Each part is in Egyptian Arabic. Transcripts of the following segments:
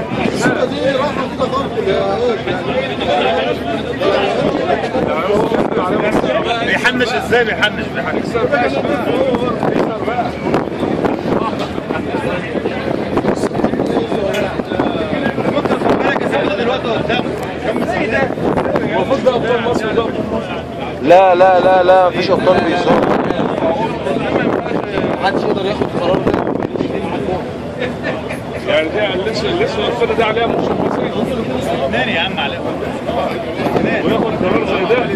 بيحنش ازاي بيحنش بيحنش ممكن خد بالك يا زلمه دلوقتي قدامه كم مسكينه المفروض ده ابطال مصر ده لا لا لا لا مفيش ابطال بيظهروا محدش يقدر ياخد قرار ده يعني دي لسه لسه الفرقه دي عليها مش مصري اثنين يا عم عليهم وياخد قرار زي ده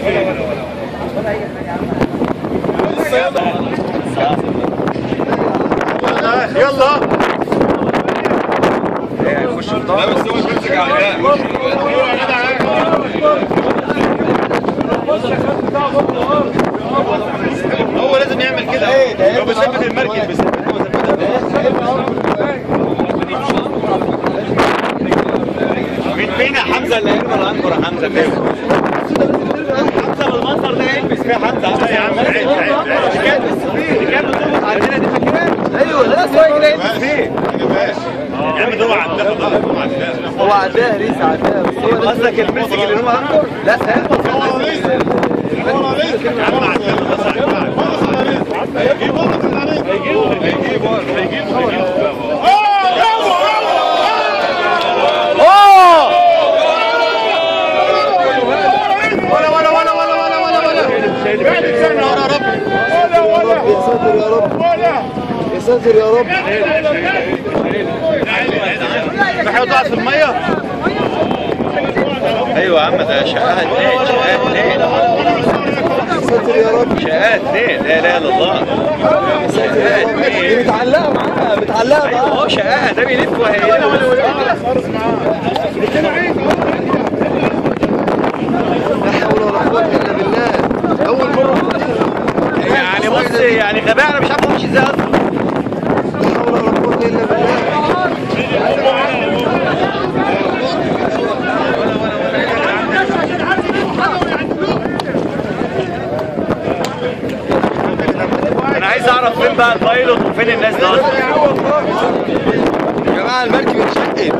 يلا هيخش بطاقه بس هو بيمسك على هو لازم يعمل كده هو بيثبت المركب مين فينا حمزه اللي هيرمي العنبر يا حمزه فين حمزه بالمنظر ده يلبس فيها حمزه يا عم عيب عيب عيب اللي كانت بتربط عندنا دي فاكرها ايوه لا سواء كده يلبس فيه يا عم ده عندنا ده عندنا هو عداها ريس عداها بس هو ده قصدك المسك اللي هو عنبر لا يا عم عندنا اوه ولا ولا ولا ولا ولا ولا ولا بعد سنة ورا ربي يا ساتر يا رب يا ساتر يا رب نحن ضاعت في المية ايوه يا عم ده شقاها اثنين شقاها اثنين يا ساتر يا رب شقاها اثنين لا اله الا الله يا ساتر يا رب دي متعلقه معاها متعلقه ايوه معاها اهو شقاها ده بيلف وهي لا حول ولا قوه الا بالله اول مره يعني بص يعني غباء انا مش عارف امشي ازاي اصلا لا حول ولا قوه الا بالله انا عايز اعرف فين بقى البايلوت وفين الناس ده اصلا يا جماعه المركب اتشقت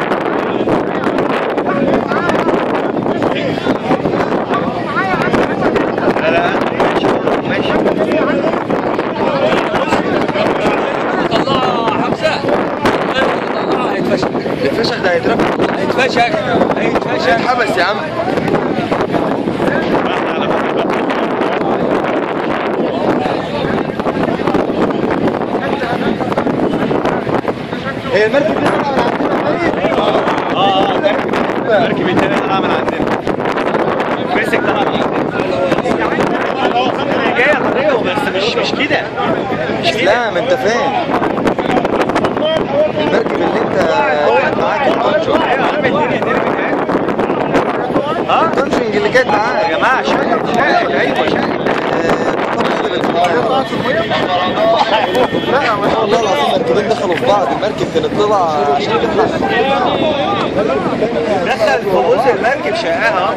لا لا ماشي طلعها حمزه طلعها هيتفشل الفشل ده هيترفع هيتفشل هيتفشل هيتحبس يا عم هي المركب دي طالعه من عندنا اه اه مركب مركب التاني طلع من عندنا مسك طلع من عندنا هو خد اللي جايه طريقه بس مش مش كده مش كده اسلام انت فين؟ المركب اللي انت معاك التنشن ايوه يا عم الدنيا ترمي فاهم ها التنشن اللي كانت معاك يا جماعه شاهد شاهد ايوه شاهد لا ما شاء الله العظيم المركبين دخلوا في بعض المركب كانت طالعه عشان تطلع دخل في بص المركب شقاها